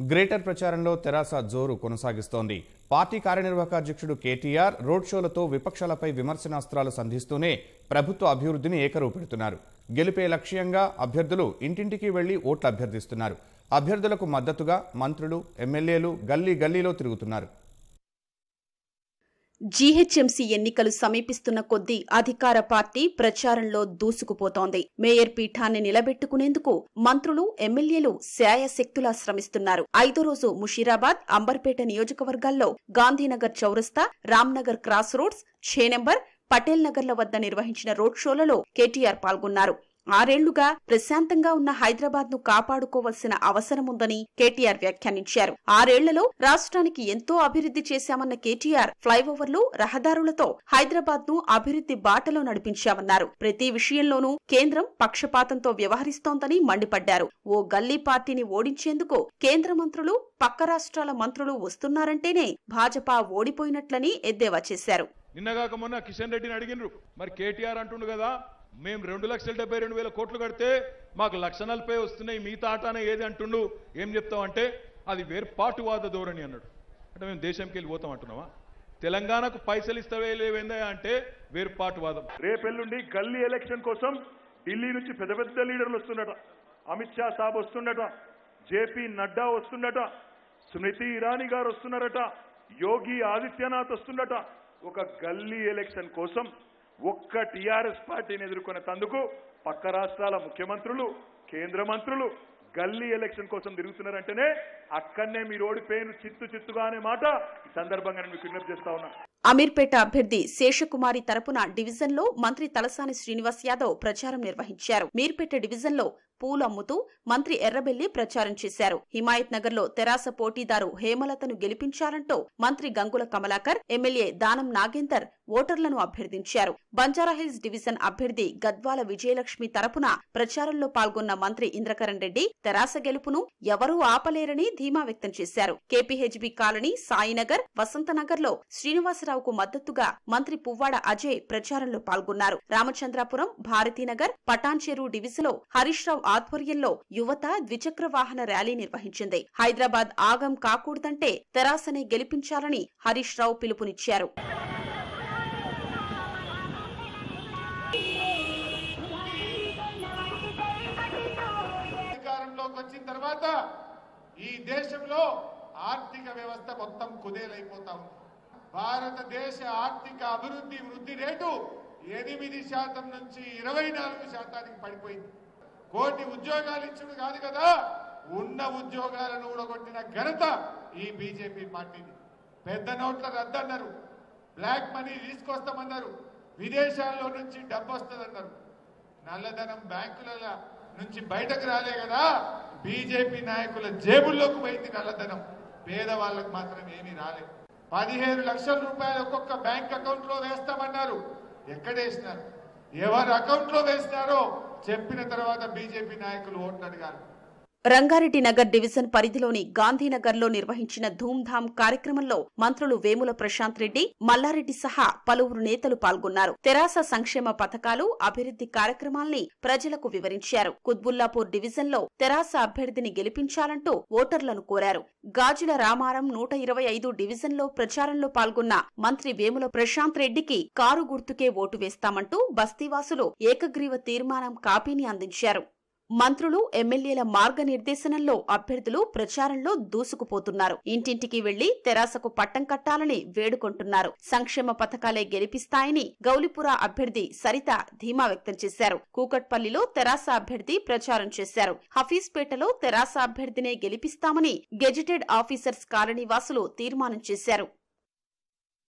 greater ప్రచారంలో తెరాస జోరు కొనసాగిస్తోంది party కార్యనిర్వాహక అధ్యక్షుడు కేటీఆర్ రోడ్ షోలతో విపక్షాలపై విమర్శనాస్త్రాలు సంధిస్తూనే ప్రభుత్వ అభివృద్ధిని ఏకరువు పెడుతున్నారు గెలిపే లక్ష్యంగా అభ్యర్థులు ఇంటింటికి వెళ్లి ఓట్లు అభ్యర్థిస్తున్నారు అభ్యర్థులకు మద్దతుగా మంత్రులు ఎమ్మెల్యేలు గల్లీ గల్లీలో తిరుగుతున్నారు జీహెచ్ఎంసీ ఎన్నికలు సమీపిస్తున్న కొద్దీ అధికార పార్టీ ప్రచారంలో దూసుకుపోతోంది మేయర్ పీఠాన్ని నిలబెట్టుకునేందుకు మంత్రులు ఎమ్మెల్యేలు శాయశక్తులా శ్రమిస్తున్నారు ఐదో రోజు ముషీరాబాద్ అంబర్పేట నియోజకవర్గాల్లో గాంధీనగర్ చౌరస్తా రామ్నగర్ క్రాస్ రోడ్స్ ఛే నెంబర్ పటేల్ నగర్ల వద్ద నిర్వహించిన రోడ్ షోలలో కేటీఆర్ పాల్గొన్నారు ఆరేళ్లుగా ప్రశాంతంగా ఉన్న హైదరాబాద్ ను కాపాడుకోవాల్సిన అవసరముందని కేటీఆర్ వ్యాఖ్యానించారు ఆరేళ్లలో రాష్ట్రానికి ఎంతో అభివృద్ధి చేశామన్న కేటీఆర్ ఫ్లైఓవర్లు రహదారులతో హైదరాబాద్ ను అభివృద్ధి బాటలో నడిపించామన్నారు ప్రతి విషయంలోనూ కేంద్రం పక్షపాతంతో వ్యవహరిస్తోందని మండిపడ్డారు ఓ గల్లీ పార్టీని ఓడించేందుకు కేంద్ర మంత్రులు పక్క రాష్ట్రాల మంత్రులు వస్తున్నారంటేనే భాజపా ఓడిపోయినట్లని ఎద్దేవా చేశారు నిన్నగాక మొన్న కిషన్ రెడ్డిని అడిగినరు మరి కేటీఆర్ అంటుండు కదా మేము రెండు లక్షల డెబ్బై రెండు వేల కోట్లు కడితే మాకు లక్ష నలభై వస్తున్నాయి మిగతా ఆటానే ఏది అంటుండు ఏం చెప్తాం అంటే అది వేర్పాటువాద ధోరణి అన్నాడు అంటే మేము దేశంకి వెళ్ళి పోతాం అంటున్నావా తెలంగాణకు పైసలు ఇస్తావే లేవేందా అంటే వేర్పాటువాదం రేపెల్లుండి గల్లీ ఎలక్షన్ కోసం ఢిల్లీ నుంచి పెద్ద పెద్ద లీడర్లు వస్తుండట అమిత్ షా సాబ్ వస్తుండట జేపీ నడ్డా వస్తుండట స్మృతి ఇరానీ గారు వస్తున్నారట యోగి ఆదిత్యనాథ్ వస్తుండట ఒక గల్లీ ఎలక్షన్ కోసం ఒక్క టీఆర్ఎస్ పార్టీని ఎదుర్కొనే తందుకు పక్క రాష్ట్రాల ముఖ్యమంత్రులు కేంద్ర మంత్రులు గల్లీ ఎలక్షన్ కోసం తిరుగుతున్నారంటేనే అక్కడనే మీరు ఓడిపోయిన చిత్తు చిత్తుగా అనే మాట ఈ సందర్భంగా నేను మీకు విజ్ఞప్తి చేస్తా ఉన్నా అమీర్పేట అభ్యర్థి శేషకుమారి తరపున డివిజన్లో మంత్రి తలసాని శ్రీనివాస్ యాదవ్ ప్రచారం నిర్వహించారు మీర్పేట డివిజన్లో పూలు అమ్ముతూ మంత్రి ఎర్రబెల్లి ప్రచారం చేశారు హిమాయత్ నగర్ లో తెరాస పోటీదారు హేమలతను గెలిపించాలంటూ మంత్రి గంగుల కమలాకర్ ఎమ్మెల్యే దానం నాగేందర్ ఓటర్లను అభ్యర్థించారు బంజారాహిల్స్ డివిజన్ అభ్యర్థి గద్వాల విజయలక్ష్మి తరపున ప్రచారంలో పాల్గొన్న మంత్రి ఇంద్రకరణ్ రెడ్డి తెరాస గెలుపును ఎవరూ ఆపలేరని ధీమా వ్యక్తం చేశారు కేపీహెచ్బీ కాలనీ సాయినగర్ వసంతనగర్ లో శ్రీనివాసరావుకు మద్దతుగా మంత్రి పువ్వాడ అజయ్ ప్రచారంలో పాల్గొన్నారు రామచంద్రాపురం భారతీనగర్ పటాన్చెరు డివిజన్ లో హరీష్ రావు ఆధ్వర్యంలో యువత ద్విచక్ర వాహన ర్యాలీ నిర్వహించింది హైదరాబాద్ ఆగం కాకూడదంటే తెరాసనే గెలిపించాలని హరీష్ రావు పిలుపునిచ్చారు అధికారంలోకి వచ్చిన తర్వాత ఈ దేశంలో ఆర్థిక వ్యవస్థ మొత్తం కుదేలైపోతా ఉంది భారతదేశ ఆర్థిక అభివృద్ధి వృద్ధి రేటు ఎనిమిది శాతం నుంచి ఇరవై నాలుగు శాతానికి పడిపోయింది కోటి ఉద్యోగాలు ఇచ్చుడు కాదు కదా ఉన్న ఉద్యోగాలను ఊడగొట్టిన ఘనత ఈ బీజేపీ పార్టీది పెద్ద నోట్ల రద్దన్నారు బ్లాక్ మనీ తీసుకొస్తామన్నారు విదేశాల్లో నుంచి డబ్బు వస్తుందన్నారు నల్లధనం బ్యాంకుల నుంచి బయటకు రాలే కదా బీజేపీ నాయకుల జేబుల్లోకి పోయింది నల్లధనం పేదవాళ్ళకు మాత్రం ఏమీ రాలే పదిహేను లక్షల రూపాయలు ఒక్కొక్క బ్యాంక్ అకౌంట్ లో వేస్తామన్నారు ఎక్కడేసినారు ఎవరి అకౌంట్ లో వేసినారో చెప్పిన తర్వాత బీజేపీ నాయకులు ఓట్లు అడిగారు రంగారెడ్డి నగర్ డివిజన్ పరిధిలోని గాంధీనగర్లో నిర్వహించిన ధూమ్ధామ్ కార్యక్రమంలో మంత్రులు వేముల ప్రశాంత్ రెడ్డి మల్లారెడ్డి సహా పలువురు నేతలు పాల్గొన్నారు తెరాస సంక్షేమ పథకాలు అభివృద్ధి కార్యక్రమాల్ని ప్రజలకు వివరించారు కుత్బుల్లాపూర్ డివిజన్లో తెరాస అభ్యర్థిని గెలిపించాలంటూ ఓటర్లను కోరారు గాజుల రామారం నూట ఇరవై ఐదు డివిజన్లో ప్రచారంలో పాల్గొన్న మంత్రి వేముల ప్రశాంత్ రెడ్డికి కారు గుర్తుకే ఓటు వేస్తామంటూ బస్తీవాసులు ఏకగ్రీవ తీర్మానం కాపీని అందించారు మంత్రులు ఎమ్మెల్యేల మార్గనిర్దేశనంలో అభ్యర్థులు ప్రచారంలో దూసుకుపోతున్నారు ఇంటింటికి వెళ్లి తెరాసకు పట్టం కట్టాలని వేడుకుంటున్నారు సంక్షేమ పథకాలే గెలిపిస్తాయని గౌలిపుర అభ్యర్థి సరిత ధీమా వ్యక్తం చేశారు కూకట్పల్లిలో తెరాస అభ్యర్థి ప్రచారం చేశారు హఫీజ్పేటలో తెరాస అభ్యర్థినే గెలిపిస్తామని గెజిటెడ్ ఆఫీసర్స్ కాలనీ వాసులు తీర్మానం చేశారు